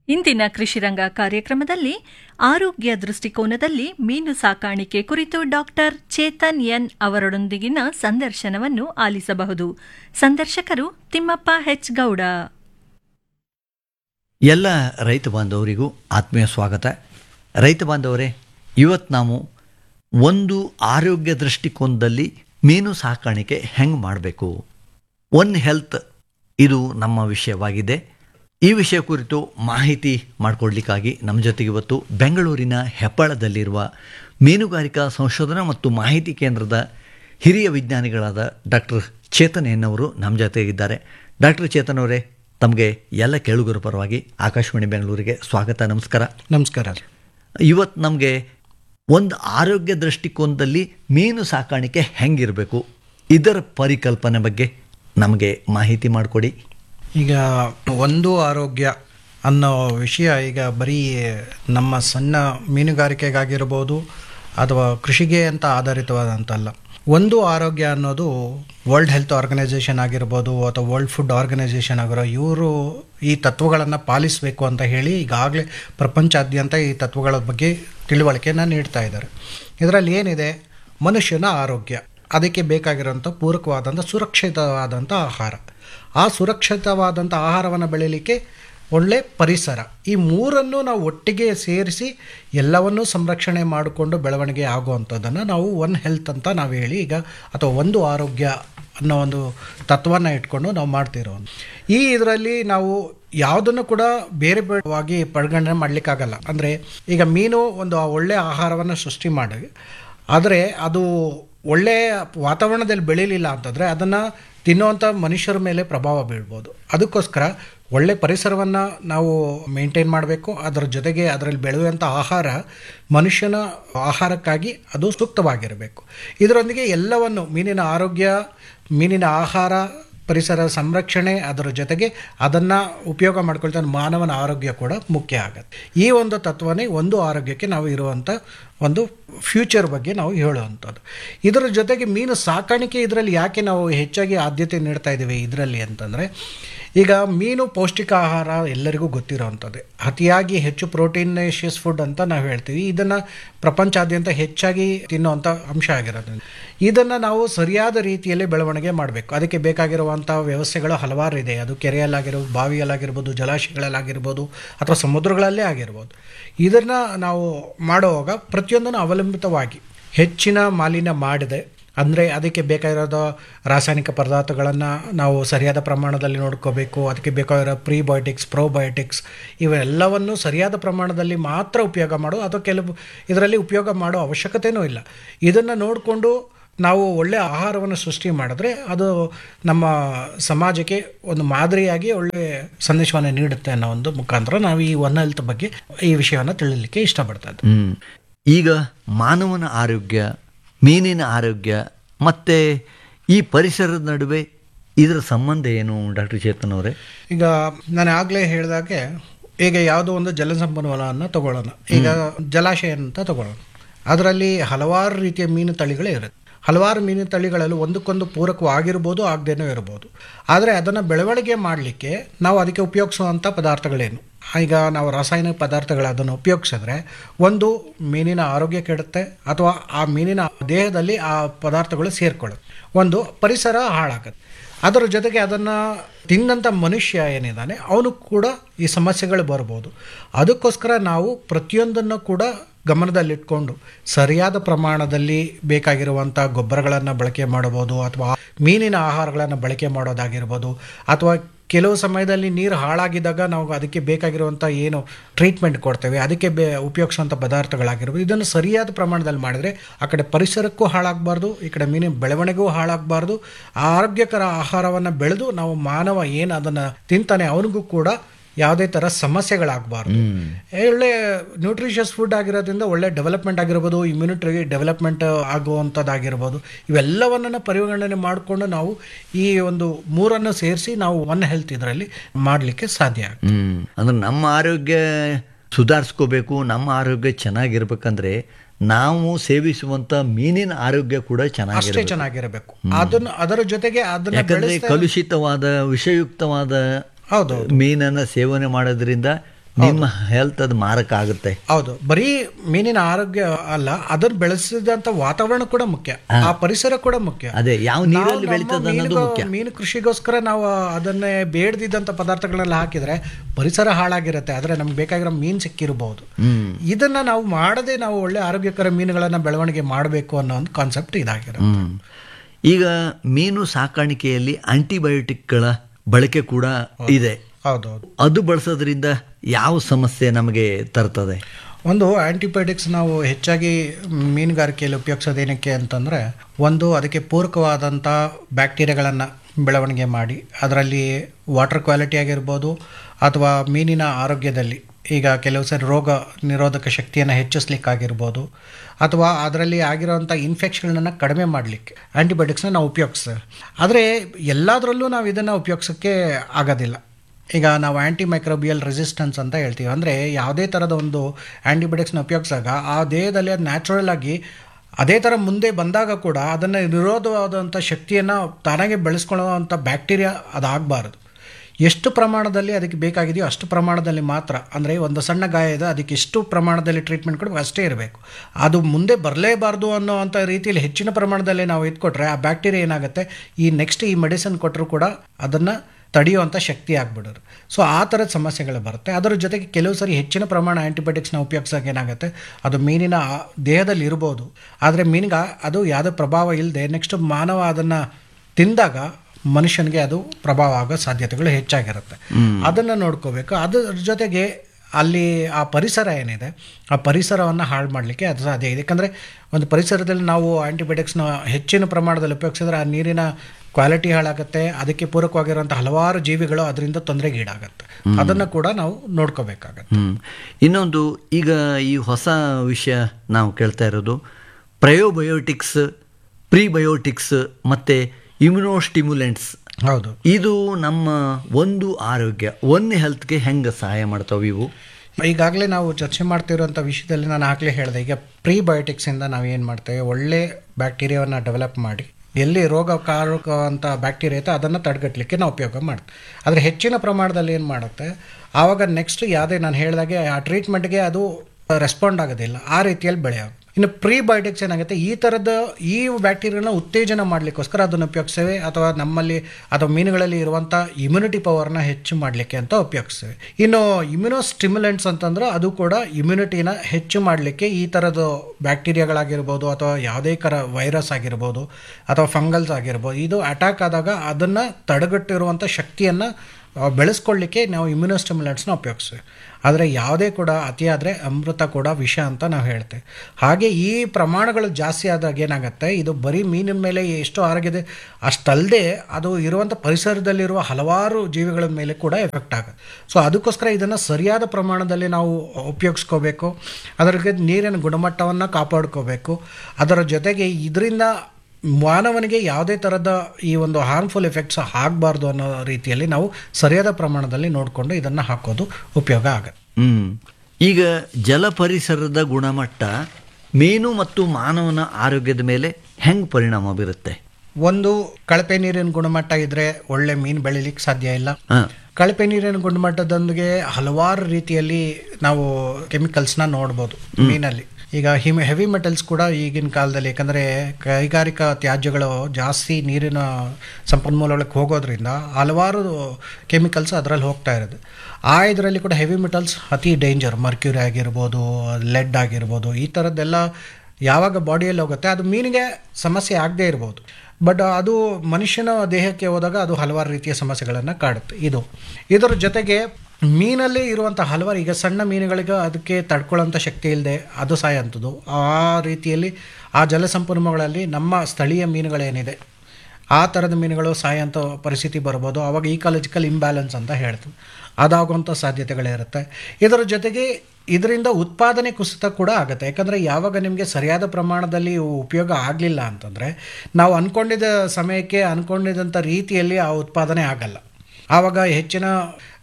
ಇಂದಿನ ಕೃಷಿರಂಗ ಕಾರ್ಯಕ್ರಮದಲ್ಲಿ ಆರೋಗ್ಯ ದೃಷ್ಟಿಕೋನದಲ್ಲಿ ಮೀನು ಸಾಕಾಣಿಕೆ ಕುರಿತು ಡಾಕ್ಟರ್ ಚೇತನ್ ಎನ್ ಅವರೊಂದಿಗಿನ ಸಂದರ್ಶನವನ್ನು ಆಲಿಸಬಹುದು ಸಂದರ್ಶಕರು ತಿಮ್ಮಪ್ಪ ಹೆಚ್ ಗೌಡ ಎಲ್ಲ ರೈತ ಬಾಂಧವರಿಗೂ ಆತ್ಮೀಯ ಸ್ವಾಗತ ರೈತ ಬಾಂಧವರೇ ಇವತ್ತು ನಾವು ಒಂದು ಆರೋಗ್ಯ ದೃಷ್ಟಿಕೋನದಲ್ಲಿ ಮೀನು ಸಾಕಾಣಿಕೆ ಹೆಂಗೆ ಮಾಡಬೇಕು ಒನ್ ಹೆಲ್ತ್ ಇದು ನಮ್ಮ ವಿಷಯವಾಗಿದೆ ಈ ವಿಷಯ ಕುರಿತು ಮಾಹಿತಿ ಮಾಡಿಕೊಡ್ಲಿಕ್ಕಾಗಿ ನಮ್ಮ ಜೊತೆಗೆ ಇವತ್ತು ಬೆಂಗಳೂರಿನ ಹೆಬ್ಬಾಳದಲ್ಲಿರುವ ಮೀನುಗಾರಿಕಾ ಸಂಶೋಧನಾ ಮತ್ತು ಮಾಹಿತಿ ಕೇಂದ್ರದ ಹಿರಿಯ ವಿಜ್ಞಾನಿಗಳಾದ ಡಾಕ್ಟರ್ ಚೇತನ್ ಎನ್ನವರು ನಮ್ಮ ಜೊತೆಗಿದ್ದಾರೆ ಡಾಕ್ಟರ್ ಚೇತನ್ ಅವರೇ ತಮಗೆ ಎಲ್ಲ ಕೇಳುಗರ ಪರವಾಗಿ ಆಕಾಶವಾಣಿ ಬೆಂಗಳೂರಿಗೆ ಸ್ವಾಗತ ನಮಸ್ಕಾರ ನಮಸ್ಕಾರ ಇವತ್ತು ನಮಗೆ ಒಂದು ಆರೋಗ್ಯ ದೃಷ್ಟಿಕೋನದಲ್ಲಿ ಮೀನು ಸಾಕಾಣಿಕೆ ಹೆಂಗಿರಬೇಕು ಇದರ ಪರಿಕಲ್ಪನೆ ಬಗ್ಗೆ ನಮಗೆ ಮಾಹಿತಿ ಮಾಡಿಕೊಡಿ ಈಗ ಒಂದು ಆರೋಗ್ಯ ಅನ್ನೋ ವಿಷಯ ಈಗ ಬರೀ ನಮ್ಮ ಸಣ್ಣ ಮೀನುಗಾರಿಕೆಗಾಗಿರ್ಬೋದು ಅಥವಾ ಕೃಷಿಗೆ ಅಂತ ಆಧಾರಿತವಾದಂತಲ್ಲ ಒಂದು ಆರೋಗ್ಯ ಅನ್ನೋದು ವರ್ಲ್ಡ್ ಹೆಲ್ತ್ ಆರ್ಗನೈಸೇಷನ್ ಆಗಿರ್ಬೋದು ಅಥವಾ ವರ್ಲ್ಡ್ ಫುಡ್ ಆರ್ಗನೈಸೇಷನ್ ಆಗಿರೋ ಇವರು ಈ ತತ್ವಗಳನ್ನು ಪಾಲಿಸಬೇಕು ಅಂತ ಹೇಳಿ ಈಗಾಗಲೇ ಪ್ರಪಂಚಾದ್ಯಂತ ಈ ತತ್ವಗಳ ಬಗ್ಗೆ ತಿಳುವಳಿಕೆನ ನೀಡ್ತಾ ಇದ್ದಾರೆ ಇದರಲ್ಲಿ ಏನಿದೆ ಮನುಷ್ಯನ ಆರೋಗ್ಯ ಅದಕ್ಕೆ ಬೇಕಾಗಿರೋಂಥ ಪೂರಕವಾದಂಥ ಸುರಕ್ಷಿತವಾದಂಥ ಆಹಾರ ಆ ಸುರಕ್ಷಿತವಾದಂಥ ಆಹಾರವನ್ನು ಬೆಳೀಲಿಕ್ಕೆ ಒಳ್ಳೆ ಪರಿಸರ ಈ ಮೂರನ್ನು ನಾವು ಒಟ್ಟಿಗೆ ಸೇರಿಸಿ ಎಲ್ಲವನ್ನೂ ಸಂರಕ್ಷಣೆ ಮಾಡಿಕೊಂಡು ಬೆಳವಣಿಗೆ ಆಗುವಂಥದ್ದನ್ನು ನಾವು ಒನ್ ಹೆಲ್ತ್ ಅಂತ ನಾವು ಹೇಳಿ ಈಗ ಅಥವಾ ಒಂದು ಆರೋಗ್ಯ ಅನ್ನೋ ಒಂದು ತತ್ವನ ಇಟ್ಕೊಂಡು ನಾವು ಮಾಡ್ತಿರೋ ಈ ಇದರಲ್ಲಿ ನಾವು ಯಾವುದನ್ನು ಕೂಡ ಬೇರೆ ಬೇಡವಾಗಿ ಪರಿಗಣನೆ ಮಾಡಲಿಕ್ಕಾಗಲ್ಲ ಅಂದರೆ ಈಗ ಮೀನು ಒಂದು ಒಳ್ಳೆಯ ಆಹಾರವನ್ನು ಸೃಷ್ಟಿ ಮಾಡಿ ಆದರೆ ಅದು ಒಳ್ಳೆಯ ವಾತಾವರಣದಲ್ಲಿ ಬೆಳೀಲಿಲ್ಲ ಅಂತಂದರೆ ಅದನ್ನು ತಿನ್ನುವಂಥ ಮನುಷ್ಯರ ಮೇಲೆ ಪ್ರಭಾವ ಬೀಳ್ಬೋದು ಅದಕ್ಕೋಸ್ಕರ ಒಳ್ಳೆ ಪರಿಸರವನ್ನು ನಾವು ಮೇಂಟೈನ್ ಮಾಡಬೇಕು ಅದರ ಜೊತೆಗೆ ಅದರಲ್ಲಿ ಬೆಳೆಯುವಂಥ ಆಹಾರ ಮನುಷ್ಯನ ಆಹಾರಕ್ಕಾಗಿ ಅದು ಸೂಕ್ತವಾಗಿರಬೇಕು ಇದರೊಂದಿಗೆ ಎಲ್ಲವನ್ನು ಮೀನಿನ ಆರೋಗ್ಯ ಮೀನಿನ ಆಹಾರ ಪರಿಸರ ಸಂರಕ್ಷಣೆ ಅದರ ಜೊತೆಗೆ ಅದನ್ನು ಉಪಯೋಗ ಮಾಡ್ಕೊಳ್ತಾ ಮಾನವನ ಆರೋಗ್ಯ ಕೂಡ ಮುಖ್ಯ ಆಗುತ್ತೆ ಈ ಒಂದು ತತ್ವನೇ ಒಂದು ಆರೋಗ್ಯಕ್ಕೆ ನಾವು ಇರುವಂಥ ಒಂದು ಫ್ಯೂಚರ್ ಬಗ್ಗೆ ನಾವು ಹೇಳುವಂಥದ್ದು ಇದರ ಜೊತೆಗೆ ಮೀನು ಸಾಕಾಣಿಕೆ ಇದರಲ್ಲಿ ಯಾಕೆ ನಾವು ಹೆಚ್ಚಾಗಿ ಆದ್ಯತೆ ನೀಡ್ತಾ ಇದ್ದೀವಿ ಇದರಲ್ಲಿ ಅಂತಂದರೆ ಈಗ ಮೀನು ಪೌಷ್ಟಿಕ ಆಹಾರ ಎಲ್ಲರಿಗೂ ಗೊತ್ತಿರೋವಂಥದ್ದು ಅತಿಯಾಗಿ ಹೆಚ್ಚು ಪ್ರೋಟೀನೇಷಿಯಸ್ ಫುಡ್ ಅಂತ ನಾವು ಹೇಳ್ತೀವಿ ಇದನ್ನು ಪ್ರಪಂಚಾದ್ಯಂತ ಹೆಚ್ಚಾಗಿ ತಿನ್ನುವಂಥ ಅಂಶ ಆಗಿರೋದ್ರಿಂದ ಇದನ್ನು ನಾವು ಸರಿಯಾದ ರೀತಿಯಲ್ಲಿ ಬೆಳವಣಿಗೆ ಮಾಡಬೇಕು ಅದಕ್ಕೆ ಬೇಕಾಗಿರುವಂಥ ವ್ಯವಸ್ಥೆಗಳು ಹಲವಾರು ಇದೆ ಅದು ಕೆರೆಯಲ್ಲಾಗಿರ್ಬೋದು ಬಾವಿಯಲ್ಲಾಗಿರ್ಬೋದು ಜಲಾಶಯಗಳಲ್ಲಾಗಿರ್ಬೋದು ಅಥವಾ ಸಮುದ್ರಗಳಲ್ಲೇ ಆಗಿರ್ಬೋದು ಇದನ್ನು ನಾವು ಮಾಡುವಾಗ ಪ್ರತಿಯೊಂದನ್ನು ಅವಲಂಬಿತವಾಗಿ ಹೆಚ್ಚಿನ ಮಾಲಿನ್ಯ ಮಾಡಿದೆ ಅಂದರೆ ಅದಕ್ಕೆ ಬೇಕಾಗಿರೋದು ರಾಸಾಯನಿಕ ಪದಾರ್ಥಗಳನ್ನು ನಾವು ಸರಿಯಾದ ಪ್ರಮಾಣದಲ್ಲಿ ನೋಡ್ಕೋಬೇಕು ಅದಕ್ಕೆ ಬೇಕಾಗಿರೋ ಪ್ರೀಬಯೋಟಿಕ್ಸ್ ಪ್ರೋಬಯೋಟಿಕ್ಸ್ ಇವೆಲ್ಲವನ್ನು ಸರಿಯಾದ ಪ್ರಮಾಣದಲ್ಲಿ ಮಾತ್ರ ಉಪಯೋಗ ಮಾಡು ಅಥವಾ ಕೆಲವು ಇದರಲ್ಲಿ ಉಪಯೋಗ ಮಾಡೋ ಅವಶ್ಯಕತೆಯೂ ಇಲ್ಲ ಇದನ್ನು ನೋಡಿಕೊಂಡು ನಾವು ಒಳ್ಳೆಯ ಆಹಾರವನ್ನು ಸೃಷ್ಟಿ ಮಾಡಿದ್ರೆ ಅದು ನಮ್ಮ ಸಮಾಜಕ್ಕೆ ಒಂದು ಮಾದರಿಯಾಗಿ ಒಳ್ಳೆಯ ಸಂದೇಶವನ್ನು ನೀಡುತ್ತೆ ಅನ್ನೋ ಒಂದು ಮುಖಾಂತರ ನಾವು ಈ ಒನ್ ಹೆಲ್ತ್ ಬಗ್ಗೆ ಈ ವಿಷಯವನ್ನು ತಿಳಿಲಿಕ್ಕೆ ಇಷ್ಟಪಡ್ತಾ ಇದ್ದೀವಿ ಹ್ಮ್. ಈಗ ಮಾನವನ ಆರೋಗ್ಯ ಮೀನಿನ ಆರೋಗ್ಯ ಮತ್ತು ಈ ಪರಿಸರದ ನಡುವೆ ಇದರ ಸಂಬಂಧ ಏನು ಡಾಕ್ಟರ್ ಚೇತನ್ ಅವರೇ ಈಗ ನಾನು ಆಗಲೇ ಹೇಳಿದಾಗೆ ಈಗ ಯಾವುದೋ ಒಂದು ಜಲಸಂಪನ್ಮೂಲವನ್ನು ತಗೊಳ್ಳೋಣ ಈಗ ಜಲಾಶಯ ಅಂತ ತಗೊಳ್ಳೋಣ ಅದರಲ್ಲಿ ಹಲವಾರು ರೀತಿಯ ಮೀನು ತಳಿಗಳೇ ಇರುತ್ತೆ ಹಲವಾರು ಮೀನು ತಳಿಗಳಲ್ಲಿ ಒಂದಕ್ಕೊಂದು ಪೂರಕವಾಗಿರ್ಬೋದು ಆಗದೇನೋ ಇರ್ಬೋದು ಆದರೆ ಅದನ್ನು ಬೆಳವಣಿಗೆ ಮಾಡಲಿಕ್ಕೆ ನಾವು ಅದಕ್ಕೆ ಉಪಯೋಗಿಸುವಂಥ ಪದಾರ್ಥಗಳೇನು ಈಗ ನಾವು ರಾಸಾಯನಿಕ ಪದಾರ್ಥಗಳು ಅದನ್ನು ಉಪಯೋಗಿಸಿದ್ರೆ ಒಂದು ಮೀನಿನ ಆರೋಗ್ಯ ಕೆಡುತ್ತೆ ಅಥವಾ ಆ ಮೀನಿನ ದೇಹದಲ್ಲಿ ಆ ಪದಾರ್ಥಗಳು ಸೇರ್ಕೊಳ್ಳುತ್ತೆ ಒಂದು ಪರಿಸರ ಹಾಳಾಗುತ್ತೆ ಅದರ ಜೊತೆಗೆ ಅದನ್ನು ತಿಂದಂಥ ಮನುಷ್ಯ ಏನಿದ್ದಾನೆ ಅವನು ಕೂಡ ಈ ಸಮಸ್ಯೆಗಳು ಬರ್ಬೋದು ಅದಕ್ಕೋಸ್ಕರ ನಾವು ಪ್ರತಿಯೊಂದನ್ನು ಕೂಡ ಗಮನದಲ್ಲಿಟ್ಕೊಂಡು ಸರಿಯಾದ ಪ್ರಮಾಣದಲ್ಲಿ ಬೇಕಾಗಿರುವಂಥ ಗೊಬ್ಬರಗಳನ್ನು ಬಳಕೆ ಮಾಡಬಹುದು ಅಥವಾ ಮೀನಿನ ಆಹಾರಗಳನ್ನು ಬಳಕೆ ಮಾಡೋದಾಗಿರ್ಬೋದು ಅಥವಾ ಕೆಲವು ಸಮಯದಲ್ಲಿ ನೀರು ಹಾಳಾಗಿದ್ದಾಗ ನಾವು ಅದಕ್ಕೆ ಬೇಕಾಗಿರುವಂಥ ಏನು ಟ್ರೀಟ್ಮೆಂಟ್ ಕೊಡ್ತೇವೆ ಅದಕ್ಕೆ ಬೇ ಉಪಯೋಗಿಸುವಂಥ ಪದಾರ್ಥಗಳಾಗಿರ್ಬೋದು ಇದನ್ನು ಸರಿಯಾದ ಪ್ರಮಾಣದಲ್ಲಿ ಮಾಡಿದರೆ ಆ ಕಡೆ ಪರಿಸರಕ್ಕೂ ಹಾಳಾಗಬಾರ್ದು ಈ ಕಡೆ ಮೀನಿನ ಬೆಳವಣಿಗೆಗೂ ಹಾಳಾಗಬಾರ್ದು ಆರೋಗ್ಯಕರ ಆಹಾರವನ್ನು ಬೆಳೆದು ನಾವು ಮಾನವ ಏನು ಅದನ್ನು ತಿಂತಾನೆ ಅವನಿಗೂ ಕೂಡ ಯಾವುದೇ ಥರ ಸಮಸ್ಯೆಗಳಾಗಬಾರ್ದು ಒಳ್ಳೆ ನ್ಯೂಟ್ರಿಷಿಯಸ್ ಫುಡ್ ಆಗಿರೋದ್ರಿಂದ ಒಳ್ಳೆ ಡೆವಲಪ್ಮೆಂಟ್ ಆಗಿರ್ಬೋದು ಇಮ್ಯುನಿಟಿ ಡೆವಲಪ್ಮೆಂಟ್ ಆಗುವಂಥದ್ದಾಗಿರ್ಬೋದು ಇವೆಲ್ಲವನ್ನ ಪರಿಗಣನೆ ಮಾಡಿಕೊಂಡು ನಾವು ಈ ಒಂದು ಮೂರನ್ನು ಸೇರಿಸಿ ನಾವು ಒನ್ ಹೆಲ್ತ್ ಇದರಲ್ಲಿ ಮಾಡಲಿಕ್ಕೆ ಸಾಧ್ಯ ಆಗುತ್ತೆ ಹ್ಮ್ ಅಂದ್ರೆ ನಮ್ಮ ಆರೋಗ್ಯ ಸುಧಾರಿಸ್ಕೋಬೇಕು ನಮ್ಮ ಆರೋಗ್ಯ ಚೆನ್ನಾಗಿರ್ಬೇಕಂದ್ರೆ ನಾವು ಸೇವಿಸುವಂತ ಮೀನಿನ ಆರೋಗ್ಯ ಕೂಡ ಅಷ್ಟೇ ಚೆನ್ನಾಗಿರ್ಬೇಕು ಚೆನ್ನಾಗಿರಬೇಕು ಅದನ್ನು ಅದರ ಜೊತೆಗೆ ಅದನ್ನ ಯಾಕಂದ್ರೆ ಬೆಳೆಸ್ತಾ ಕಲುಷಿತವಾದ ವಿಷಯುಕ್ತವಾದ ಹೌದು ಮೀನನ್ನ ಸೇವನೆ ಮಾಡೋದ್ರಿಂದ ನಿಮ್ಮ ಹೆಲ್ತ್ ಅದು ಮಾರಕ ಆಗುತ್ತೆ ಹೌದು ಬರೀ ಮೀನಿನ ಆರೋಗ್ಯ ಅಲ್ಲ ಅದನ್ನ ಬೆಳೆಸಿದಂತ ವಾತಾವರಣ ಕೂಡ ಮುಖ್ಯ ಆ ಪರಿಸರ ಕೂಡ ಮುಖ್ಯ ಅದೇ ಯಾವ ನಾವು ನೀರಲ್ಲಿ ನಮ್ಮ ಬೆಳೀತದೆ ಅನ್ನೋದು ಮೀನುಗೋ- ಮುಖ್ಯ ಮೀನು ಕೃಷಿಗೋಸ್ಕರ ನಾವು ಅದನ್ನೇ ಬೇಡದಿದ್ದಂಥ ಪದಾರ್ಥಗಳನ್ನೆಲ್ಲ ಹಾಕಿದ್ರೆ ಪರಿಸರ ಹಾಳಾಗಿರುತ್ತೆ ಆದರೆ ನಮ್ಗೆ ಬೇಕಾಗಿರೋ ಮೀನು ಸಿಕ್ಕಿರಬಹುದು ಹ್ಮ್ ಇದನ್ನ ನಾವು ಮಾಡದೆ ನಾವು ಒಳ್ಳೆ ಆರೋಗ್ಯಕರ ಮೀನುಗಳನ್ನ ಬೆಳವಣಿಗೆ ಮಾಡಬೇಕು ಅನ್ನೋ ಒಂದು ಕಾನ್ಸೆಪ್ಟ್ ಇದಾಗಿರುತ್ತೆ ಹ್ಮ್ ಈಗ ಮೀನು ಸಾಕಾಣಿಕೆಯಲ್ಲಿ ಆಂಟಿಬಯೋಟಿಕ್ಗಳ ಬಳಕೆ ಕೂಡ ಇದೆ ಹೌದೌದು ಅದು ಬಳಸೋದ್ರಿಂದ ಯಾವ ಸಮಸ್ಯೆ ನಮಗೆ ತರ್ತದೆ ಒಂದು ಆಂಟಿಬಯೋಟಿಕ್ಸ್ ನಾವು ಹೆಚ್ಚಾಗಿ ಮೀನುಗಾರಿಕೆಯಲ್ಲಿ ಉಪಯೋಗಿಸೋದೇನಕ್ಕೆ ಅಂತಂದರೆ ಒಂದು ಅದಕ್ಕೆ ಪೂರಕವಾದಂಥ ಬ್ಯಾಕ್ಟೀರಿಯಾಗಳನ್ನು ಬೆಳವಣಿಗೆ ಮಾಡಿ ಅದರಲ್ಲಿ ವಾಟರ್ ಕ್ವಾಲಿಟಿ ಆಗಿರ್ಬೋದು ಅಥವಾ ಮೀನಿನ ಆರೋಗ್ಯದಲ್ಲಿ ಈಗ ಕೆಲವು ಸರಿ ರೋಗ ನಿರೋಧಕ ಶಕ್ತಿಯನ್ನು ಹೆಚ್ಚಿಸ್ಲಿಕ್ಕಾಗಿರ್ಬೋದು ಅಥವಾ ಅದರಲ್ಲಿ ಆಗಿರೋವಂಥ ಇನ್ಫೆಕ್ಷನ್ನ ಕಡಿಮೆ ಮಾಡಲಿಕ್ಕೆ ಆ್ಯಂಟಿಬಯೋಟಿಕ್ಸ್ನ ನಾವು ಉಪಯೋಗಿಸ್ತೇವೆ ಆದರೆ ಎಲ್ಲದರಲ್ಲೂ ನಾವು ಇದನ್ನು ಉಪಯೋಗಿಸೋಕ್ಕೆ ಆಗೋದಿಲ್ಲ ಈಗ ನಾವು ಆ್ಯಂಟಿ ಮೈಕ್ರೋಬಿಯಲ್ ರೆಸಿಸ್ಟೆನ್ಸ್ ಅಂತ ಹೇಳ್ತೀವಿ ಅಂದರೆ ಯಾವುದೇ ಥರದ ಒಂದು ಆ್ಯಂಟಿಬಯೋಟಿಕ್ಸ್ನ ಉಪಯೋಗಿಸಿದಾಗ ಆ ದೇಹದಲ್ಲಿ ಅದು ನ್ಯಾಚುರಲ್ ಆಗಿ ಅದೇ ಥರ ಮುಂದೆ ಬಂದಾಗ ಕೂಡ ಅದನ್ನು ನಿರೋಧವಾದಂಥ ಶಕ್ತಿಯನ್ನು ತಾನಾಗೆ ಬೆಳೆಸ್ಕೊಳ್ಳುವಂಥ ಬ್ಯಾಕ್ಟೀರಿಯಾ ಅದಾಗಬಾರ್ದು ಎಷ್ಟು ಪ್ರಮಾಣದಲ್ಲಿ ಅದಕ್ಕೆ ಬೇಕಾಗಿದೆಯೋ ಅಷ್ಟು ಪ್ರಮಾಣದಲ್ಲಿ ಮಾತ್ರ ಅಂದರೆ ಒಂದು ಸಣ್ಣ ಗಾಯ ಇದೆ ಅದಕ್ಕೆ ಎಷ್ಟು ಪ್ರಮಾಣದಲ್ಲಿ ಟ್ರೀಟ್ಮೆಂಟ್ ಕೊಡಬೇಕು ಅಷ್ಟೇ ಇರಬೇಕು ಅದು ಮುಂದೆ ಬರಲೇಬಾರ್ದು ಅನ್ನೋ ಅಂಥ ರೀತಿಯಲ್ಲಿ ಹೆಚ್ಚಿನ ಪ್ರಮಾಣದಲ್ಲಿ ನಾವು ಇಟ್ಕೊಟ್ರೆ ಆ ಬ್ಯಾಕ್ಟೀರಿಯಾ ಏನಾಗುತ್ತೆ ಈ ನೆಕ್ಸ್ಟ್ ಈ ಮೆಡಿಸಿನ್ ಕೊಟ್ಟರು ಕೂಡ ಅದನ್ನು ತಡೆಯುವಂಥ ಶಕ್ತಿ ಆಗ್ಬಿಡೋರು ಸೊ ಆ ಥರದ ಸಮಸ್ಯೆಗಳು ಬರುತ್ತೆ ಅದರ ಜೊತೆಗೆ ಕೆಲವು ಸರಿ ಹೆಚ್ಚಿನ ಪ್ರಮಾಣ ಆ್ಯಂಟಿಬಯೋಟಿಕ್ಸ್ನ ಉಪಯೋಗಿಸೋಕೆ ಏನಾಗುತ್ತೆ ಅದು ಮೀನಿನ ಆ- ದೇಹದಲ್ಲಿ ಇರ್ಬೋದು ಆದರೆ ಮೀನಿಗೆ ಅದು ಯಾವುದೇ ಪ್ರಭಾವ ಇಲ್ಲದೆ ನೆಕ್ಸ್ಟ್ ಮಾನವ ಅದನ್ನು ತಿಂದಾಗ ಮನುಷ್ಯನಿಗೆ ಅದು ಪ್ರಭಾವ ಆಗೋ ಸಾಧ್ಯತೆಗಳು ಹೆಚ್ಚಾಗಿರುತ್ತೆ ಅದನ್ನು ನೋಡ್ಕೋಬೇಕು ಅದ್ರ ಜೊತೆಗೆ ಅಲ್ಲಿ ಆ ಪರಿಸರ ಏನಿದೆ ಆ ಪರಿಸರವನ್ನು ಹಾಳು ಮಾಡಲಿಕ್ಕೆ ಅದು ಸಾಧ್ಯ ಇದೆ ಯಾಕಂದರೆ ಒಂದು ಪರಿಸರದಲ್ಲಿ ನಾವು ಆ್ಯಂಟಿಬಯೋಟಿಕ್ಸ್ನ ಹೆಚ್ಚಿನ ಪ್ರಮಾಣದಲ್ಲಿ ಉಪಯೋಗಿಸಿದ್ರೆ ಆ ನೀರಿನ ಕ್ವಾಲಿಟಿ ಹಾಳಾಗುತ್ತೆ ಅದಕ್ಕೆ ಪೂರಕವಾಗಿರುವಂಥ ಹಲವಾರು ಜೀವಿಗಳು ಅದರಿಂದ ತೊಂದರೆಗೀಡಾಗುತ್ತೆ ಅದನ್ನು ಕೂಡ ನಾವು ನೋಡ್ಕೋಬೇಕಾಗತ್ತೆ ಹ್ಮ್ ಇನ್ನೊಂದು ಈಗ ಈ ಹೊಸ ವಿಷಯ ನಾವು ಕೇಳ್ತಾ ಇರೋದು ಪ್ರಯೋಬಯೋಟಿಕ್ಸ್ ಪ್ರಿಬಯೋಟಿಕ್ಸ್ ಮತ್ತು ಇಮ್ಯುನೋಸ್ಟಿಮ್ಯುಲೆಂಟ್ಸ್ ಹೌದು ಇದು ನಮ್ಮ ಒಂದು ಆರೋಗ್ಯ ಒನ್ ಹೆಲ್ತ್ಗೆ ಹೆಂಗೆ ಸಹಾಯ ಮಾಡ್ತಾವೆ ಇವು ಈಗಾಗಲೇ ನಾವು ಚರ್ಚೆ ಮಾಡ್ತಿರುವಂಥ ವಿಷಯದಲ್ಲಿ ನಾನು ಆಗಲೇ ಹೇಳಿದೆ ಈಗ ಪ್ರೀಬಯೋಟಿಕ್ಸಿಂದ ನಾವು ಏನು ಮಾಡ್ತೇವೆ ಒಳ್ಳೆ ಬ್ಯಾಕ್ಟೀರಿಯಾವನ್ನು ಡೆವಲಪ್ ಮಾಡಿ ಎಲ್ಲಿ ರೋಗ ಕಾರಕವಂಥ ಬ್ಯಾಕ್ಟೀರಿಯಾ ಐತೆ ಅದನ್ನು ತಡೆಗಟ್ಟಲಿಕ್ಕೆ ನಾವು ಉಪಯೋಗ ಮಾಡ್ತೀವಿ ಆದರೆ ಹೆಚ್ಚಿನ ಪ್ರಮಾಣದಲ್ಲಿ ಏನು ಮಾಡುತ್ತೆ ಆವಾಗ ನೆಕ್ಸ್ಟ್ ಯಾವುದೇ ನಾನು ಹೇಳಿದಾಗೆ ಆ ಟ್ರೀಟ್ಮೆಂಟ್ಗೆ ಅದು ರೆಸ್ಪಾಂಡ್ ಆಗೋದಿಲ್ಲ ಆ ರೀತಿಯಲ್ಲಿ ಬೆಳೆಯೋದು ಇನ್ನು ಪ್ರೀಬಯೋಟಿಕ್ಸ್ ಏನಾಗುತ್ತೆ ಈ ಥರದ ಈ ಬ್ಯಾಕ್ಟೀರಿಯಾನ ಉತ್ತೇಜನ ಮಾಡಲಿಕ್ಕೋಸ್ಕರ ಅದನ್ನು ಉಪಯೋಗಿಸ್ತೇವೆ ಅಥವಾ ನಮ್ಮಲ್ಲಿ ಅಥವಾ ಮೀನುಗಳಲ್ಲಿ ಇರುವಂಥ ಇಮ್ಯುನಿಟಿ ಪವರ್ನ ಹೆಚ್ಚು ಮಾಡಲಿಕ್ಕೆ ಅಂತ ಉಪಯೋಗಿಸ್ತೇವೆ ಇನ್ನು ಇಮ್ಯುನೋ ಸ್ಟಿಮ್ಯುಲೆಂಟ್ಸ್ ಅಂತಂದ್ರೆ ಅದು ಕೂಡ ಇಮ್ಯುನಿಟಿನ ಹೆಚ್ಚು ಮಾಡಲಿಕ್ಕೆ ಈ ಥರದ ಬ್ಯಾಕ್ಟೀರಿಯಾಗಳಾಗಿರ್ಬೋದು ಅಥವಾ ಯಾವುದೇ ಕರ ವೈರಸ್ ಆಗಿರ್ಬೋದು ಅಥವಾ ಫಂಗಲ್ಸ್ ಆಗಿರ್ಬೋದು ಇದು ಅಟ್ಯಾಕ್ ಆದಾಗ ಅದನ್ನು ತಡೆಗಟ್ಟಿರುವಂಥ ಶಕ್ತಿಯನ್ನು ಆ, ಬೆಳೆಸ್ಕೊಳ್ಳಿಕ್ಕೆ ನಾವು ಇಮ್ಯುನೋಸ್ಟಿಮ್ಯುಲೆಂಟ್ಸ್ನ ಉಪಯೋಗಿಸ್ತೀವಿ ಆದರೆ ಯಾವುದೇ ಕೂಡ ಅತಿಯಾದರೆ ಅಮೃತ ಕೂಡ ವಿಷ ಅಂತ ನಾವು ಹೇಳ್ತೇವೆ ಹಾಗೆ ಈ ಪ್ರಮಾಣಗಳು ಜಾಸ್ತಿ ಆದಾಗ ಏನಾಗುತ್ತೆ ಇದು ಬರೀ ಮೀನಿನ ಮೇಲೆ ಎಷ್ಟು ಆರೋಗ್ಯದೆ ಅಷ್ಟಲ್ಲದೆ ಅದು ಇರುವಂಥ ಪರಿಸರದಲ್ಲಿರುವ ಹಲವಾರು ಜೀವಿಗಳ ಮೇಲೆ ಕೂಡ ಎಫೆಕ್ಟ್ ಆಗುತ್ತೆ ಸೊ ಅದಕ್ಕೋಸ್ಕರ ಇದನ್ನು ಸರಿಯಾದ ಪ್ರಮಾಣದಲ್ಲಿ ನಾವು ಉಪಯೋಗಿಸ್ಕೋಬೇಕು ಅದರ ನೀರಿನ ಗುಣಮಟ್ಟವನ್ನು ಕಾಪಾಡ್ಕೋಬೇಕು ಅದರ ಜೊತೆಗೆ ಇದರಿಂದ ಮಾನವನಿಗೆ ಯಾವುದೇ ಥರದ ಈ ಒಂದು ಹಾರ್ಮ್ಫುಲ್ ಎಫೆಕ್ಟ್ಸ್ ಆಗಬಾರ್ದು ಅನ್ನೋ ರೀತಿಯಲ್ಲಿ ನಾವು ಸರಿಯಾದ ಪ್ರಮಾಣದಲ್ಲಿ ನೋಡಿಕೊಂಡು ಇದನ್ನು ಹಾಕೋದು ಉಪಯೋಗ ಆಗುತ್ತೆ ಹ್ಮ್ ಈಗ ಜಲ ಪರಿಸರದ ಗುಣಮಟ್ಟ ಮೀನು ಮತ್ತು ಮಾನವನ ಆರೋಗ್ಯದ ಮೇಲೆ ಹೆಂಗೆ ಪರಿಣಾಮ ಬೀರುತ್ತೆ ಒಂದು ಕಳಪೆ ನೀರಿನ ಗುಣಮಟ್ಟ ಇದ್ರೆ ಒಳ್ಳೆ ಮೀನು ಬೆಳಿಲಿಕ್ಕೆ ಸಾಧ್ಯ ಇಲ್ಲ ಹಾಂ ಕಳಪೆ ನೀರಿನ ಗುಣಮಟ್ಟದೊಂದಿಗೆ ಹಲವಾರು ರೀತಿಯಲ್ಲಿ ನಾವು ಕೆಮಿಕಲ್ಸ್ನ ನೋಡ್ಬೋದು ಮೀನಲ್ಲಿ ಈಗ ಹಿಮ್ ಹೆವಿ ಮೆಟಲ್ಸ್ ಕೂಡ ಈಗಿನ ಕಾಲದಲ್ಲಿ ಯಾಕಂದರೆ ಕೈಗಾರಿಕಾ ತ್ಯಾಜ್ಯಗಳು ಜಾಸ್ತಿ ನೀರಿನ ಸಂಪನ್ಮೂಲಗಳಿಗೆ ಹೋಗೋದ್ರಿಂದ ಹಲವಾರು ಕೆಮಿಕಲ್ಸ್ ಅದರಲ್ಲಿ ಹೋಗ್ತಾ ಇರೋದು ಆ ಇದರಲ್ಲಿ ಕೂಡ ಹೆವಿ ಮೆಟಲ್ಸ್ ಅತಿ ಡೇಂಜರ್ ಮರ್ಕ್ಯೂರಿ ಆಗಿರ್ಬೋದು ಲೆಡ್ ಆಗಿರ್ಬೋದು ಈ ಥರದ್ದೆಲ್ಲ ಯಾವಾಗ ಬಾಡಿಯಲ್ಲಿ ಹೋಗುತ್ತೆ ಅದು ಮೀನಿಗೆ ಸಮಸ್ಯೆ ಆಗದೇ ಇರ್ಬೋದು ಬಟ್ ಅದು ಮನುಷ್ಯನ ದೇಹಕ್ಕೆ ಹೋದಾಗ ಅದು ಹಲವಾರು ರೀತಿಯ ಸಮಸ್ಯೆಗಳನ್ನು ಕಾಡುತ್ತೆ ಇದು ಇದರ ಜೊತೆಗೆ ಮೀನಲ್ಲಿ ಇರುವಂಥ ಹಲವಾರು ಈಗ ಸಣ್ಣ ಮೀನುಗಳಿಗೆ ಅದಕ್ಕೆ ತಡ್ಕೊಳ್ಳೋಂಥ ಶಕ್ತಿ ಇಲ್ಲದೆ ಅದು ಸಾಯೋಂಥದ್ದು ಆ ರೀತಿಯಲ್ಲಿ ಆ ಜಲಸಂಪನ್ಮೂಲಗಳಲ್ಲಿ ನಮ್ಮ ಸ್ಥಳೀಯ ಮೀನುಗಳೇನಿದೆ ಆ ಥರದ ಮೀನುಗಳು ಸಾಯೋಂಥ ಪರಿಸ್ಥಿತಿ ಬರ್ಬೋದು ಆವಾಗ ಈಕಾಲಜಿಕಲ್ ಇಂಬ್ಯಾಲೆನ್ಸ್ ಅಂತ ಹೇಳ್ತೀವಿ ಅದಾಗುವಂಥ ಸಾಧ್ಯತೆಗಳಿರುತ್ತೆ ಇದರ ಜೊತೆಗೆ ಇದರಿಂದ ಉತ್ಪಾದನೆ ಕುಸಿತ ಕೂಡ ಆಗುತ್ತೆ ಯಾಕಂದರೆ ಯಾವಾಗ ನಿಮಗೆ ಸರಿಯಾದ ಪ್ರಮಾಣದಲ್ಲಿ ಉಪಯೋಗ ಆಗಲಿಲ್ಲ ಅಂತಂದರೆ ನಾವು ಅಂದ್ಕೊಂಡಿದ್ದ ಸಮಯಕ್ಕೆ ಅಂದ್ಕೊಂಡಿದ್ದಂಥ ರೀತಿಯಲ್ಲಿ ಆ ಉತ್ಪಾದನೆ ಆಗಲ್ಲ ಆವಾಗ ಹೆಚ್ಚಿನ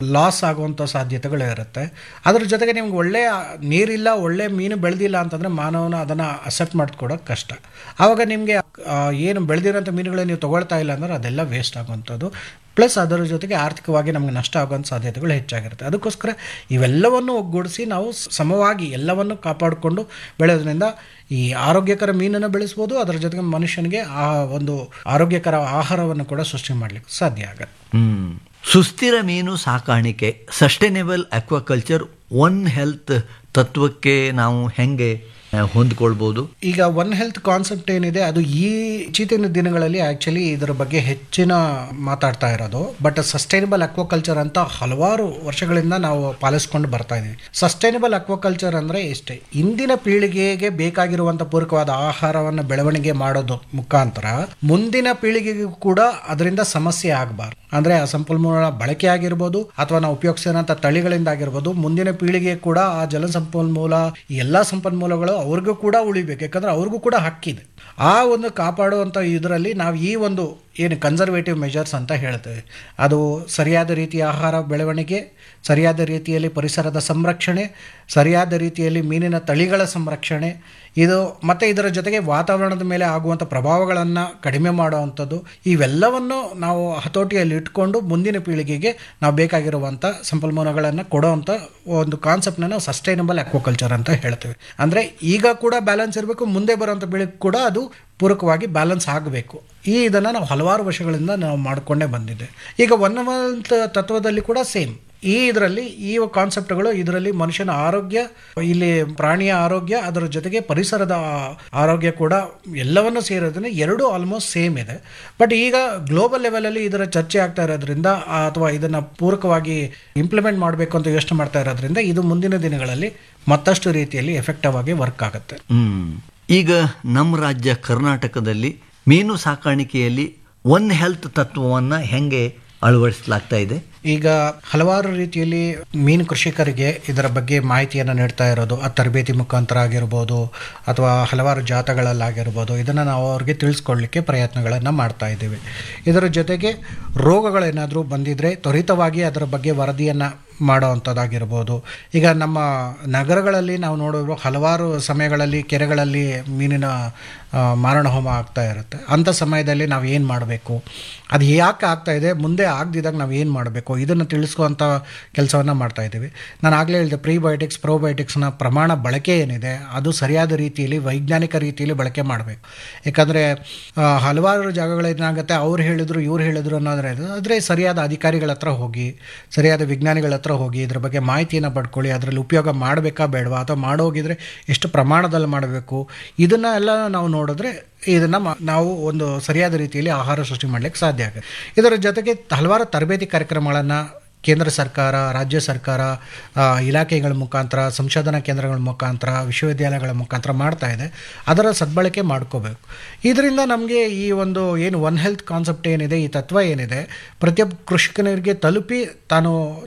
ಲಾಸ್ ಆಗುವಂಥ ಸಾಧ್ಯತೆಗಳು ಇರುತ್ತೆ ಅದ್ರ ಜೊತೆಗೆ ನಿಮ್ಗೆ ಒಳ್ಳೆ ನೀರಿಲ್ಲ ಒಳ್ಳೆ ಮೀನು ಬೆಳೆದಿಲ್ಲ ಅಂತಂದರೆ ಮಾನವನ ಅದನ್ನು ಅಸೆಪ್ಟ್ ಮಾಡ್ಕೊಡೋದು ಕಷ್ಟ ಆವಾಗ ನಿಮಗೆ ಏನು ಬೆಳೆದಿರೋಂಥ ಮೀನುಗಳನ್ನ ನೀವು ತೊಗೊಳ್ತಾ ಇಲ್ಲ ಅಂದ್ರೆ ಅದೆಲ್ಲ ವೇಸ್ಟ್ ಆಗುವಂಥದ್ದು ಪ್ಲಸ್ ಅದರ ಜೊತೆಗೆ ಆರ್ಥಿಕವಾಗಿ ನಮಗೆ ನಷ್ಟ ಆಗುವಂಥ ಸಾಧ್ಯತೆಗಳು ಹೆಚ್ಚಾಗಿರುತ್ತೆ ಅದಕ್ಕೋಸ್ಕರ ಇವೆಲ್ಲವನ್ನು ಒಗ್ಗೂಡಿಸಿ ನಾವು ಸಮವಾಗಿ ಎಲ್ಲವನ್ನು ಕಾಪಾಡಿಕೊಂಡು ಬೆಳೆಯೋದ್ರಿಂದ ಈ ಆರೋಗ್ಯಕರ ಮೀನನ್ನು ಬೆಳೆಸ್ಬೋದು ಅದರ ಜೊತೆಗೆ ಮನುಷ್ಯನಿಗೆ ಆ ಒಂದು ಆರೋಗ್ಯಕರ ಆಹಾರವನ್ನು ಕೂಡ ಸೃಷ್ಟಿ ಮಾಡಲಿಕ್ಕೆ ಸಾಧ್ಯ ಆಗುತ್ತೆ ಹ್ಮ್ ಸುಸ್ಥಿರ ಮೀನು ಸಾಕಾಣಿಕೆ ಸಸ್ಟೈನೇಬಲ್ ಅಕ್ವಾಕಲ್ಚರ್ ಒನ್ ಹೆಲ್ತ್ ತತ್ವಕ್ಕೆ ನಾವು ಹೆಂಗೆ ಆ, ಹೊಂದ್ಕೊಳ್ಬೋದು ಈಗ ಒನ್ ಹೆಲ್ತ್ ಕಾನ್ಸೆಪ್ಟ್ ಏನಿದೆ ಅದು ಈ ಇತ್ತೀಚಿನ ದಿನಗಳಲ್ಲಿ ಆ್ಯಕ್ಚುಲಿ ಇದರ ಬಗ್ಗೆ ಹೆಚ್ಚಿನ ಮಾತಾಡ್ತಾ ಇರೋದು ಬಟ್ ಸಸ್ಟೈನಬಲ್ ಅಕ್ವಾಕಲ್ಚರ್ ಅಂತ ಹಲವಾರು ವರ್ಷಗಳಿಂದ ನಾವು ಪಾಲಿಸ್ಕೊಂಡು ಬರ್ತಾ ಇದ್ದೀವಿ ಸಸ್ಟೈನಬಲ್ ಅಕ್ವಾಕಲ್ಚರ್ ಅಂದರೆ ಇಷ್ಟೇ ಇಂದಿನ ಪೀಳಿಗೆಗೆ ಬೇಕಾಗಿರುವಂಥ ಪೂರಕವಾದ ಆಹಾರವನ್ನು ಬೆಳವಣಿಗೆ ಮಾಡೋದು ಮುಖಾಂತರ ಮುಂದಿನ ಪೀಳಿಗೆಗೂ ಕೂಡ ಅದರಿಂದ ಸಮಸ್ಯೆ ಆಗಬಾರ್ದು ಅಂದರೆ ಆ ಸಂಪನ್ಮೂಲ ಬಳಕೆ ಆಗಿರ್ಬೋದು ಅಥವಾ ನಾವು ಉಪಯೋಗಿಸಿದಂಥ ತಳಿಗಳಿಂದ ಆಗಿರ್ಬೋದು ಮುಂದಿನ ಪೀಳಿಗೆ ಕೂಡ ಆ ಜಲ ಸಂಪನ್ಮೂಲ ಈ ಎಲ್ಲ ಸಂಪನ್ಮೂಲಗಳು ಅವ್ರಿಗೂ ಕೂಡ ಉಳಿಬೇಕು ಯಾಕಂದ್ರೆ ಅವ್ರಿಗೂ ಕೂಡ ಹಕ್ಕಿದೆ ಆ ಒಂದು ಕಾಪಾಡುವಂಥ ಇದರಲ್ಲಿ ನಾವು ಈ ಒಂದು ಏನು ಕನ್ಸರ್ವೇಟಿವ್ ಮೆಜರ್ಸ್ ಅಂತ ಹೇಳ್ತೇವೆ ಅದು ಸರಿಯಾದ ರೀತಿಯ ಆಹಾರ ಬೆಳವಣಿಗೆ ಸರಿಯಾದ ರೀತಿಯಲ್ಲಿ ಪರಿಸರದ ಸಂರಕ್ಷಣೆ ಸರಿಯಾದ ರೀತಿಯಲ್ಲಿ ಮೀನಿನ ತಳಿಗಳ ಸಂರಕ್ಷಣೆ ಇದು ಮತ್ತು ಇದರ ಜೊತೆಗೆ ವಾತಾವರಣದ ಮೇಲೆ ಆಗುವಂಥ ಪ್ರಭಾವಗಳನ್ನು ಕಡಿಮೆ ಮಾಡುವಂಥದ್ದು ಇವೆಲ್ಲವನ್ನು ನಾವು ಹತೋಟಿಯಲ್ಲಿ ಇಟ್ಕೊಂಡು ಮುಂದಿನ ಪೀಳಿಗೆಗೆ ನಾವು ಬೇಕಾಗಿರುವಂಥ ಸಂಪನ್ಮೂಲಗಳನ್ನು ಕೊಡುವಂಥ ಒಂದು ಕಾನ್ಸೆಪ್ಟ್ನ ನಾವು ಸಸ್ಟೈನಬಲ್ ಅಕ್ವಾಕಲ್ಚರ್ ಅಂತ ಹೇಳ್ತೇವೆ ಅಂದರೆ ಈಗ ಕೂಡ ಬ್ಯಾಲೆನ್ಸ್ ಇರಬೇಕು ಮುಂದೆ ಬರುವಂಥ ಪೀಳಿಗೆ ಕೂಡ ಅದು ಪೂರಕವಾಗಿ ಬ್ಯಾಲೆನ್ಸ್ ಆಗಬೇಕು ಈ ಇದನ್ನು ನಾವು ಹಲವಾರು ವರ್ಷಗಳಿಂದ ನಾವು ಮಾಡಿಕೊಂಡೇ ಬಂದಿದ್ದೆ ಈಗ ಒನ್ ಮಂತ್ ತತ್ವದಲ್ಲಿ ಕೂಡ ಸೇಮ್ ಈ ಇದರಲ್ಲಿ ಈ ಕಾನ್ಸೆಪ್ಟ್ಗಳು ಇದರಲ್ಲಿ ಮನುಷ್ಯನ ಆರೋಗ್ಯ ಇಲ್ಲಿ ಪ್ರಾಣಿಯ ಆರೋಗ್ಯ ಅದರ ಜೊತೆಗೆ ಪರಿಸರದ ಆರೋಗ್ಯ ಕೂಡ ಎಲ್ಲವನ್ನು ಸೇರೋದ್ರಿಂದ ಎರಡೂ ಆಲ್ಮೋಸ್ಟ್ ಸೇಮ್ ಇದೆ ಬಟ್ ಈಗ ಗ್ಲೋಬಲ್ ಲೆವೆಲಲ್ಲಿ ಇದರ ಚರ್ಚೆ ಆಗ್ತಾ ಇರೋದ್ರಿಂದ ಆ, ಅಥವಾ ಇದನ್ನು ಪೂರಕವಾಗಿ ಇಂಪ್ಲಿಮೆಂಟ್ ಮಾಡಬೇಕು ಅಂತ ಯೋಚನೆ ಮಾಡ್ತಾ ಇರೋದ್ರಿಂದ ಇದು ಮುಂದಿನ ದಿನಗಳಲ್ಲಿ ಮತ್ತಷ್ಟು ರೀತಿಯಲ್ಲಿ ಎಫೆಕ್ಟಿವ್ ಆಗಿ ವರ್ಕ್ ಆಗುತ್ತೆ ಹ್ಮ್ ಈಗ ನಮ್ಮ ರಾಜ್ಯ ಕರ್ನಾಟಕದಲ್ಲಿ ಮೀನು ಸಾಕಾಣಿಕೆಯಲ್ಲಿ ಒನ್ ಹೆಲ್ತ್ ತತ್ವವನ್ನು ಹೆಂಗೆ ಅಳವಡಿಸಲಾಗ್ತಾ ಇದೆ ಈಗ ಹಲವಾರು ರೀತಿಯಲ್ಲಿ ಮೀನು ಕೃಷಿಕರಿಗೆ ಇದರ ಬಗ್ಗೆ ಮಾಹಿತಿಯನ್ನು ನೀಡ್ತಾ ಇರೋದು ಆ ತರಬೇತಿ ಮುಖಾಂತರ ಆಗಿರ್ಬೋದು ಅಥವಾ ಹಲವಾರು ಜಾತಗಳಲ್ಲಾಗಿರ್ಬೋದು ಇದನ್ನು ನಾವು ಅವ್ರಿಗೆ ತಿಳಿಸ್ಕೊಡ್ಲಿಕ್ಕೆ ಪ್ರಯತ್ನಗಳನ್ನು ಮಾಡ್ತಾ ಇದ್ದೀವಿ ಇದರ ಜೊತೆಗೆ ರೋಗಗಳೇನಾದರೂ ಬಂದಿದ್ದರೆ ತ್ವರಿತವಾಗಿ ಅದರ ಬಗ್ಗೆ ವರದಿಯನ್ನು ಮಾಡೋವಂಥದ್ದಾಗಿರ್ಬೋದು ಈಗ ನಮ್ಮ ನಗರಗಳಲ್ಲಿ ನಾವು ನೋಡಿದ್ರು ಹಲವಾರು ಸಮಯಗಳಲ್ಲಿ ಕೆರೆಗಳಲ್ಲಿ ಮೀನಿನ ಆ, ಮಾರಣ ಹೋಮ ಆಗ್ತಾ ಇರುತ್ತೆ ಅಂಥ ಸಮಯದಲ್ಲಿ ನಾವು ಏನು ಮಾಡಬೇಕು ಅದು ಯಾಕೆ ಆಗ್ತಾ ಇದೆ ಮುಂದೆ ಆಗದಿದ್ದಾಗ ನಾವು ಏನು ಮಾಡಬೇಕು ಇದನ್ನು ತಿಳಿಸ್ಕುವಂಥ ಕೆಲಸವನ್ನು ಮಾಡ್ತಾ ಇದ್ದೀವಿ ನಾನು ಆಗಲೇ ಹೇಳಿದೆ ಪ್ರೀಬಯೋಟಿಕ್ಸ್ ಪ್ರೋಬಯೋಟಿಕ್ಸ್ನ ಪ್ರಮಾಣ ಬಳಕೆ ಏನಿದೆ ಅದು ಸರಿಯಾದ ರೀತಿಯಲ್ಲಿ ವೈಜ್ಞಾನಿಕ ರೀತಿಯಲ್ಲಿ ಬಳಕೆ ಮಾಡಬೇಕು ಯಾಕಂದರೆ ಹಲವಾರು ಜಾಗಗಳೇನಾಗುತ್ತೆ ಅವ್ರು ಹೇಳಿದ್ರು ಇವ್ರು ಹೇಳಿದ್ರು ಅನ್ನೋದ್ರೆ ಆದರೆ ಸರಿಯಾದ ಅಧಿಕಾರಿಗಳ ಹತ್ರ ಹೋಗಿ ಸರಿಯಾದ ವಿಜ್ಞಾನಿಗಳ ಹತ್ರ ಹೋಗಿ ಇದ್ರ ಬಗ್ಗೆ ಮಾಹಿತಿಯನ್ನು ಪಡ್ಕೊಳ್ಳಿ ಅದರಲ್ಲಿ ಉಪಯೋಗ ಮಾಡಬೇಕಾ ಬೇಡವಾ ಅಥವಾ ಮಾಡೋಗಿದ್ರೆ ಎಷ್ಟು ಪ್ರಮಾಣದಲ್ಲಿ ಮಾಡಬೇಕು ಇದನ್ನ ಎಲ್ಲ ನಾವು ನೋಡಿದ್ರೆ ಇದನ್ನು ನಾವು ಒಂದು ಸರಿಯಾದ ರೀತಿಯಲ್ಲಿ ಆಹಾರ ಸೃಷ್ಟಿ ಮಾಡಲಿಕ್ಕೆ ಸಾಧ್ಯ ಆಗುತ್ತೆ ಇದರ ಜೊತೆಗೆ ಹಲವಾರು ತರಬೇತಿ ಕಾರ್ಯಕ್ರಮಗಳನ್ನು ಕೇಂದ್ರ ಸರ್ಕಾರ ರಾಜ್ಯ ಸರ್ಕಾರ ಆ, ಇಲಾಖೆಗಳ ಮುಖಾಂತರ ಸಂಶೋಧನಾ ಕೇಂದ್ರಗಳ ಮುಖಾಂತರ ವಿಶ್ವವಿದ್ಯಾಲಯಗಳ ಮುಖಾಂತರ ಮಾಡ್ತಾ ಇದೆ ಅದರ ಸದ್ಬಳಕೆ ಮಾಡ್ಕೋಬೇಕು ಇದರಿಂದ ನಮಗೆ ಈ ಒಂದು ಏನು ಒನ್ ಹೆಲ್ತ್ ಕಾನ್ಸೆಪ್ಟ್ ಏನಿದೆ ಈ ತತ್ವ ಏನಿದೆ ಪ್ರತಿಯೊಬ್ಬ ಕೃಷಿಕನಿಗೆ ತಲುಪಿ ತಾನು